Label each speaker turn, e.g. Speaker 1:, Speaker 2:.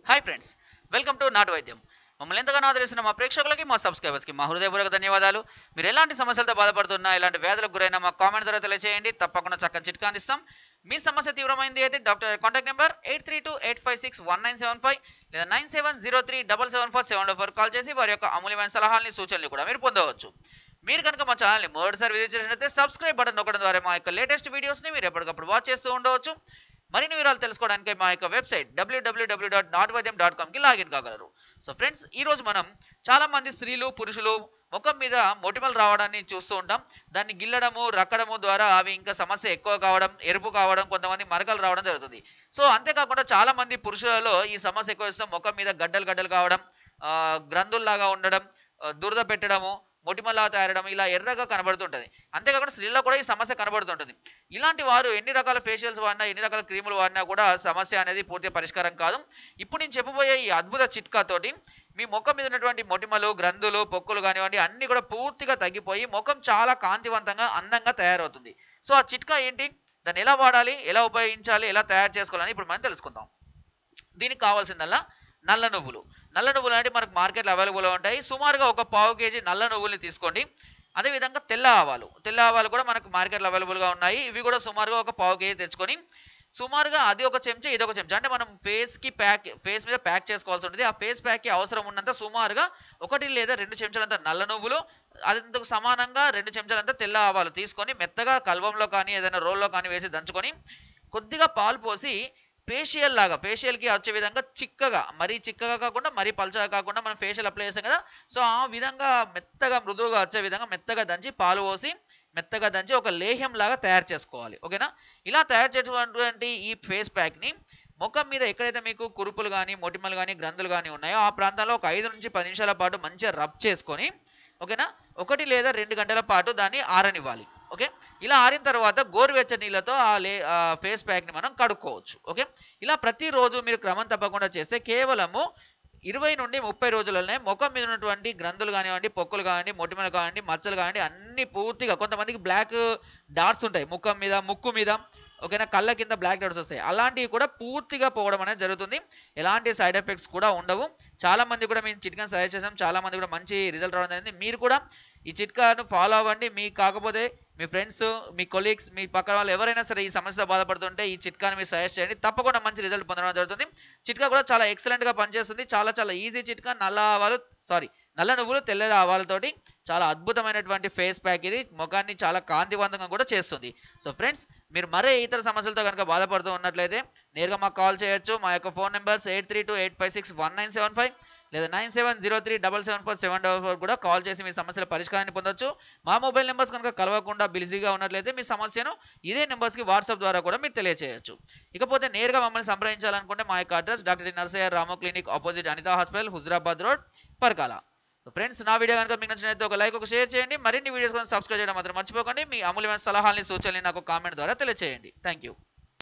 Speaker 1: hi friends welcome to నాటు వైద్యం మమ్మల్ని ఎంతగానో ఆదరిస్తున్న మా ప్రేక్షకులకి మా సబ్స్క్రైబర్స్కి మా హృదయపూర్వక ధన్యవాదాలు మీరు ఎలాంటి సమస్యలతో బాధపడుతున్నా ఎలాంటి వ్యాధులకు గురైనా మా కామెంట్ ద్వారా తెలియజేయండి తప్పకుండా చక్కని చిట్కా అందిస్తాం మీ సమస్య తీవ్రమైంది అయితే doctor contact number eight three two eight five six one nine seven five లేదా nine seven zero three double seven four seven four call చేసి వారి యొక్క అమూల్యమైన సలహాలని సూచనలు కూడా మీరు పొందవచ్చు మీరు కనుక మా ఛానల్ని మొదటిసారి విజిట్ చేసినట్లయితే సబ్స్క్రైబ్ బటన్ నొక్కడం ద్వారా మా యొక్క లేటెస్ట్ వీడియోస్ని మీరు ఎప్పటికప్పుడు వాచ్ చేస్తూ ఉండవచ్చు మరిన్ని వివరాలు తెలుసుకోవడానికి మా యొక్క వెబ్సైట్ డబ్ల్యూడబ్ల్యూడబ్ల్యూ డాట్ నాట్ వైద్యం డాట్ కామ్కి లాగిన్ కాగలరు సో ఫ్రెండ్స్ ఈ రోజు మనం చాలా మంది స్త్రీలు పురుషులు ముఖం మీద మొటిమలు రావడాన్ని చూస్తూ ఉంటాం దాన్ని గిల్లడము రక్కడము ద్వారా అవి ఇంకా సమస్య ఎక్కువ కావడం ఎరుపు కావడం కొంతమంది మరకలు రావడం జరుగుతుంది సో అంతేకాకుండా చాలా మంది పురుషులలో ఈ సమస్య ఎక్కువ ఇస్తాం ముఖం మీద గడ్డలు గడ్డలు కావడం ఆ, గ్రంథుల్లాగా ఉండడం ఆ, దురద పెట్టడము మొటిమలా తయారడం ఇలా ఎర్రగా కనబడుతుంటుంది అంతేకాకుండా స్త్రీల్లో కూడా ఈ సమస్య కనబడుతుంటుంది ఇలాంటి వారు ఎన్ని రకాల ఫేషియల్స్ వాడినా ఎన్ని రకాల క్రీములు వాడినా కూడా సమస్య అనేది పూర్తిగా పరిష్కారం కాదు ఇప్పుడు నేను చెప్పబోయే ఈ అద్భుత చిట్కాతోటి మీ ముఖం మీద ఉన్నటువంటి మొటిమలు గ్రంథులు పొక్కులు కానివ్వండి అన్ని కూడా పూర్తిగా తగ్గిపోయి ముఖం చాలా కాంతివంతంగా అందంగా తయారవుతుంది సో ఆ చిట్కా ఏంటి దాన్ని ఎలా వాడాలి ఎలా ఉపయోగించాలి ఎలా తయారు చేసుకోవాలని ఇప్పుడు మనం తెలుసుకుందాం దీనికి కావాల్సిందల్లా నల్ల నువ్వులు నల్ల నువ్వులు అంటే మనకు మార్కెట్లో అవైలబుల్గా ఉంటాయి సుమారుగా ఒక పావు కేజీ నల్ల నువ్వుల్ని తీసుకోండి అదేవిధంగా తెల్ల ఆవాలు తెల్ల ఆవాలు కూడా మనకు మార్కెట్లో అవైలబుల్గా ఉన్నాయి ఇవి కూడా సుమారుగా ఒక పావు కేజీ తెచ్చుకొని సుమారుగా అది ఒక చెంచా ఇది ఒక చెంచా అంటే మనం ఫేస్కి ప్యాక్ ఫేస్ మీద ప్యాక్ చేసుకోవాల్సి ఉంటుంది ఆ ఫేస్ ప్యాక్కి అవసరం ఉన్నంత సుమారుగా ఒకటి లేదా రెండు చెంచాలంత నల్ల నువ్వులు అదంతకు సమానంగా రెండు చెంచాలంత తెల్ల ఆవాలు తీసుకొని మెత్తగా కల్వంలో కానీ ఏదైనా రోల్లో కానీ వేసి దంచుకొని కొద్దిగా పాలు పోసి ఫేషియల్ లాగా ఫేషియల్కి వచ్చే విధంగా చిక్కగా మరీ చిక్కగా కాకుండా మరీ పలచగా కాకుండా మనం ఫేషియల్ అప్లై చేస్తాం కదా సో ఆ విధంగా మెత్తగా మృదువుగా వచ్చే విధంగా మెత్తగా దంచి పాలు పోసి మెత్తగా దంచి ఒక లేహ్యం లాగా తయారు చేసుకోవాలి ఓకేనా ఇలా తయారు చేసినటువంటి ఈ ఫేస్ ప్యాక్ని ముఖం మీద ఎక్కడైతే మీకు కురుపులు కానీ మొటిమలు కానీ గ్రంథులు కానీ ఉన్నాయో ఆ ప్రాంతాల్లో ఒక ఐదు నుంచి పది నిమిషాల పాటు మంచిగా రబ్ చేసుకొని ఓకేనా ఒకటి లేదా రెండు గంటల పాటు దాన్ని ఆరనివ్వాలి ఓకే ఇలా ఆరిన తర్వాత గోరువెచ్చని నీళ్ళతో ఆ లే ఆ ఫేస్ ప్యాక్ని మనం కడుక్కోవచ్చు ఓకే ఇలా ప్రతిరోజు మీరు క్రమం తప్పకుండా చేస్తే కేవలము ఇరవై నుండి ముప్పై రోజులలోనే ముఖం మీద ఉన్నటువంటి గ్రంథులు కానివ్వండి పొక్కులు కానివ్వండి మొటిమలు కానివ్వండి మచ్చలు కానివ్వండి అన్ని పూర్తిగా కొంతమందికి బ్లాక్ డాట్స్ ఉంటాయి ముఖం మీద ముక్కు మీద ఓకేనా కళ్ళ కింద బ్లాక్ డాట్స్ వస్తాయి అలాంటివి కూడా పూర్తిగా పోవడం అనేది జరుగుతుంది ఎలాంటి సైడ్ ఎఫెక్ట్స్ కూడా ఉండవు చాలా మంది కూడా మేము చిట్కాని సజెస్ట్ చేసాం చాలా మంది కూడా మంచి రిజల్ట్ రావడం జరిగింది మీరు కూడా ఈ చిట్కాను ఫాలో అవ్వండి మీకు కాకపోతే మీ ఫ్రెండ్స్ మీ కొలీగ్స్ మీ పక్కన వాళ్ళు ఎవరైనా సరే ఈ సమస్యతో బాధపడుతుంటే ఈ చిట్కాని మీరు సజెస్ట్ చేయండి తప్పకుండా మంచి రిజల్ట్ పొందడం జరుగుతుంది చిట్కా కూడా చాలా excellent గా పనిచేస్తుంది చాలా చాలా ఈజీ చిట్కా నల్ల ఆవాలు సారీ నల్ల నువ్వులు తెల్ల ఆవాలతోటి చాలా అద్భుతమైనటువంటి ఫేస్ ప్యాక్ ఇది ముఖాన్ని చాలా కాంతివంతంగా కూడా చేస్తుంది సో ఫ్రెండ్స్ మీరు మరే ఇతర సమస్యలతో కనుక బాధపడుతూ ఉన్నట్లయితే నేరుగా మాకు కాల్ చేయొచ్చు మా యొక్క phone numbers eight three two eight five six one nine seven five లేదా nine seven zero three double seven four seven double four కూడా కాల్ చేసి మీ సమస్యల పరిష్కారాన్ని పొందొచ్చు మా మొబైల్ నెంబర్స్ కనుక కలవకుండా బిజీగా ఉన్నట్లయితే మీ సమస్యను ఇదే నెంబర్స్కి వాట్సాప్ ద్వారా కూడా మీరు తెలియజేయచ్చు ఇకపోతే నేరుగా మమ్మల్ని సంప్రదించాలనుకుంటే మా యొక్క address doctor Narsayya Ramo clinic opposite Anitha hospital Huzurabad road Parkal friends నా వీడియో కనుక మీకు నచ్చినట్లయితే ఒక లైక్ ఒక షేర్ చేయండి మరిన్ని వీడియోస్ కోసం సబ్స్క్రైబ్ చేయడం మాత్రం మర్చిపోకండి మీ అమూల్యమైన సలహాలని సూచనలు నాకు కామెంట్ ద్వారా తెలియజేయండి థ్యాంక్ యూ